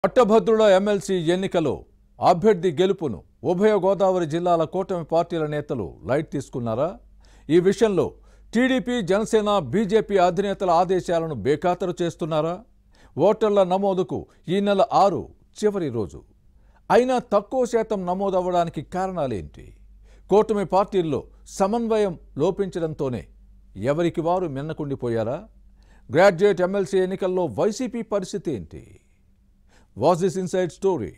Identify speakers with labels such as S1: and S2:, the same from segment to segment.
S1: పట్టభద్రుల ఎమ్మెల్సీ ఎన్నికలో అభ్యర్థి గెలుపును ఉభయ గోదావరి జిల్లాల కూటమి పార్టీల నేతలు లైట్ తీసుకున్నారా ఈ విషయంలో టీడీపీ జనసేన బీజేపీ అధినేతల ఆదేశాలను బేఖాతరు చేస్తున్నారా ఓటర్ల నమోదుకు ఈ నెల ఆరు చివరి రోజు అయినా తక్కువ శాతం నమోదవ్వడానికి కారణాలేంటి కూటమి పార్టీల్లో సమన్వయం లోపించడంతోనే ఎవరికి వారు మిన్నకుండిపోయారా గ్రాడ్యుయేట్ ఎమ్మెల్సీ ఎన్నికల్లో వైసీపీ పరిస్థితి ఏంటి వాజ్ దిస్ ఇన్సైడ్ స్టోరీ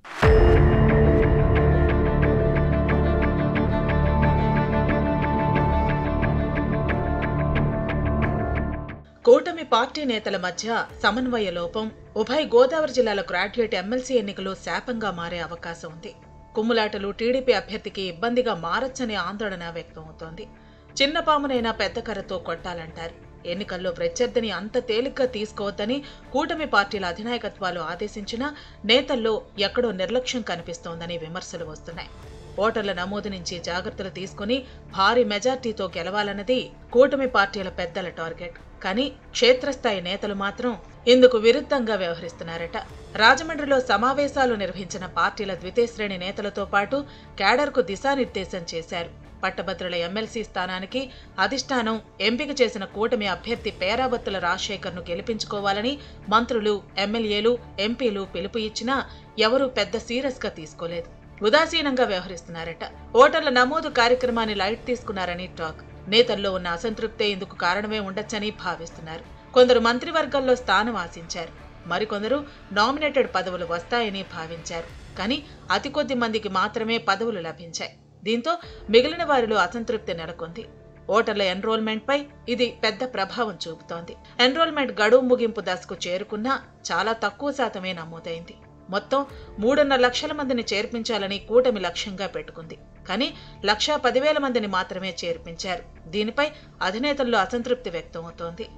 S2: కూటమి పార్టీ నేతల మధ్య సమన్వయ లోపం ఉభయ గోదావరి జిల్లాల గ్రాడ్యుయేట్ ఎమ్మెల్సీ ఎన్నికలు శాపంగా మారే అవకాశం ఉంది కుమ్ములాటలు టీడీపీ అభ్యర్థికి ఇబ్బందిగా మారచ్చనే ఆందోళన వ్యక్తమవుతోంది చిన్న పామునైనా పెద్ద కర్రతో కొట్టాలంటారు ఎన్నికల్లో ప్రత్యర్థిని అంత తేలిగ్గా తీసుకోవద్దని కూటమి పార్టీల అధినాయకత్వాలు ఆదేశించినా నేతల్లో ఎక్కడో నిర్లక్ష్యం కనిపిస్తోందని విమర్శలు వస్తున్నాయి ఓటర్ల నమోదు నుంచి జాగ్రత్తలు తీసుకుని భారీ మెజార్టీతో గెలవాలన్నది కూటమి పార్టీల పెద్దల టార్గెట్ కానీ క్షేత్రస్థాయి నేతలు మాత్రం ఇందుకు విరుద్ధంగా వ్యవహరిస్తున్నారట రాజమండ్రిలో సమావేశాలు నిర్వహించిన పార్టీల ద్వితీయశ్రేణి నేతలతో పాటు కేడర్కు దిశానిర్దేశం చేశారు పట్టభద్రుల ఎమ్మెల్సీ స్థానానికి అధిష్టానం ఎంపిక చేసిన కూటమి అభ్యర్థి పేరాబత్తుల రాజశేఖర్ను గెలిపించుకోవాలని మంత్రులు ఎమ్మెల్యేలు ఎంపీలు పిలుపు ఇచ్చినా ఎవరూ పెద్ద సీరియస్గా తీసుకోలేదు ఉదాసీనంగా వ్యవహరిస్తున్నారట ఓటర్ల నమోదు కార్యక్రమాన్ని లైట్ తీసుకున్నారని టాక్ నేతల్లో ఉన్న అసంతృప్తే ఇందుకు కారణమే ఉండొచ్చని భావిస్తున్నారు కొందరు మంత్రివర్గంలో స్థానం ఆశించారు మరికొందరు నామినేటెడ్ పదవులు వస్తాయని భావించారు కానీ అతి కొద్ది మందికి మాత్రమే పదవులు లభించాయి దీంతో మిగిలిన వారిలో అసంతృప్తి నెలకొంది ఓటర్ల ఎన్రోల్మెంట్ పై ఇది పెద్ద ప్రభావం చూపుతోంది ఎన్రోల్మెంట్ గడువు ముగింపు దశకు చేరుకున్నా చాలా తక్కువ శాతమే నమోదైంది మొత్తం మూడున్నర లక్షల మందిని చేర్పించాలని కూటమి లక్ష్యంగా పెట్టుకుంది కానీ లక్షా పదివేల మందిని మాత్రమే చేర్పించారు దీనిపై అధినేతల్లో అసంతృప్తి వ్యక్తమవుతోంది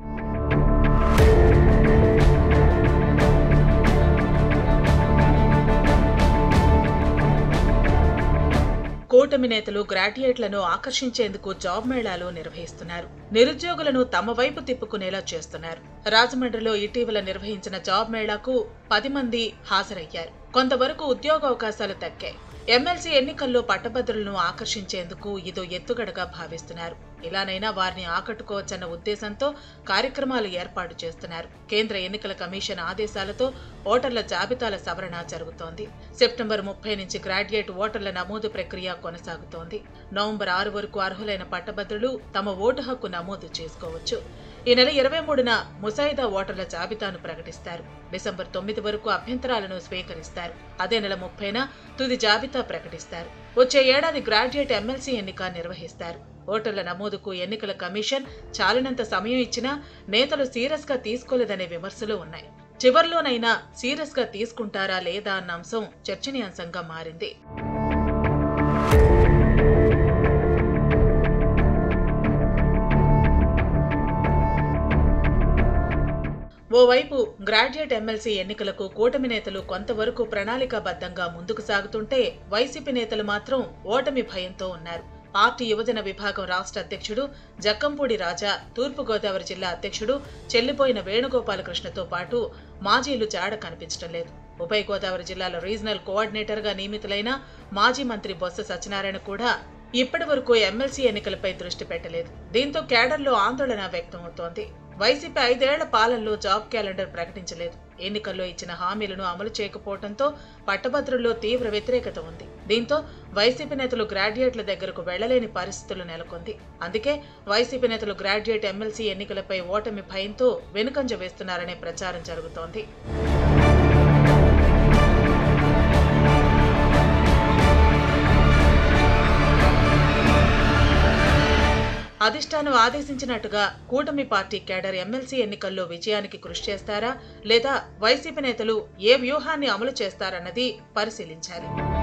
S2: కూటమి నేతలు గ్రాడ్యుయేట్లను ఆకర్షించేందుకు జాబ్ మేళాలు నిర్వహిస్తున్నారు నిరుద్యోగులను తమ వైపు తిప్పుకునేలా చేస్తున్నారు రాజమండ్రిలో ఇటీవల నిర్వహించిన జాబ్ మేళాకు పది మంది హాజరయ్యారు కొంతవరకు ఉద్యోగ అవకాశాలు తగ్గాయి ఎమ్మెల్సీ ఎన్నికల్లో పట్టభద్రులను ఆకర్షించేందుకు ఇదో ఎత్తుగడగా భావిస్తున్నారు ఇలానైనా వారిని ఆకట్టుకోవచ్చన్న ఉద్దేశంతో కార్యక్రమాలు ఏర్పాటు చేస్తున్నారు కేంద్ర ఎన్నికల కమిషన్ ఆదేశాలతో ఓటర్ల జాబితాల సవరణ జరుగుతోంది సెప్టెంబర్ ముప్పై నుంచి గ్రాడ్యుయేట్ ఓటర్ల నమోదు ప్రక్రియ కొనసాగుతోంది నవంబర్ ఆరు వరకు అర్హులైన పట్టభద్రులు తమ ఓటు హక్కు నమోదు చేసుకోవచ్చు ఈ నెల ఇరవై మూడున ముసాయిదా ఓటర్ల జాబితాను ప్రకటిస్తారు డిసెంబర్ తొమ్మిది వరకు అభ్యంతరాలను స్వీకరిస్తారు అదే నెల ముప్పైన తుది జాబితా ప్రకటిస్తారు వచ్చే ఏడాది గ్రాడ్యుయేట్ ఎమ్మెల్సీ ఎన్నిక నిర్వహిస్తారు ఓటర్ల నమోదుకు ఎన్నికల కమిషన్ చాలినంత సమయం ఇచ్చినా నేతలు సీరియస్ గా తీసుకోలేదనే విమర్శలు ఉన్నాయి చివర్లోనైనా సీరియస్ గా తీసుకుంటారా లేదా అన్న అంశం చర్చనీయాంశంగా మారింది ఓవైపు గ్రాడ్యుయేట్ ఎమ్మెల్సీ ఎన్నికలకు కూటమి నేతలు కొంతవరకు ప్రణాళికాబద్ధంగా ముందుకు సాగుతుంటే వైసీపీ నేతలు మాత్రం ఓటమి భయంతో ఉన్నారు పార్టీ యువజన విభాగం రాష్ట్ర అధ్యక్షుడు జక్కంపూడి రాజా తూర్పుగోదావరి జిల్లా అధ్యక్షుడు చెల్లిపోయిన వేణుగోపాలకృష్ణతో పాటు మాజీలు జాడ కనిపించడం లేదు ఉభయ గోదావరి జిల్లాల రీజనల్ కోఆర్డినేటర్గా నియమితులైన మాజీ మంత్రి బొత్స సత్యనారాయణ కూడా ఇప్పటి వరకు ఎమ్మెల్సీ ఎన్నికలపై దృష్టి పెట్టలేదు దీంతో కేడర్లో ఆందోళన వ్యక్తమవుతోంది వైసీపీ ఐదేళ్ల పాలనలో జాబ్ క్యాలెండర్ ప్రకటించలేదు ఎన్నికల్లో ఇచ్చిన హామీలను అమలు చేయకపోవడంతో పట్టభద్రుల్లో తీవ్ర వ్యతిరేకత ఉంది దీంతో వైసీపీ నేతలు గ్రాడ్యుయేట్ల దగ్గరకు వెళ్లలేని పరిస్థితులు నెలకొంది అందుకే వైసీపీ నేతలు గ్రాడ్యుయేట్ ఎమ్మెల్సీ ఎన్నికలపై ఓటమి భయంతో వెనుకంజ వేస్తున్నారనే ప్రచారం జరుగుతోంది అధిష్టానం ఆదేశించినట్టుగా కూటమి పార్టీ కేడర్ ఎమ్మెల్సీ ఎన్నికల్లో విజయానికి కృషి చేస్తారా లేదా వైసీపీ నేతలు ఏ వ్యూహాన్ని అమలు చేస్తారన్నది పరిశీలించాలి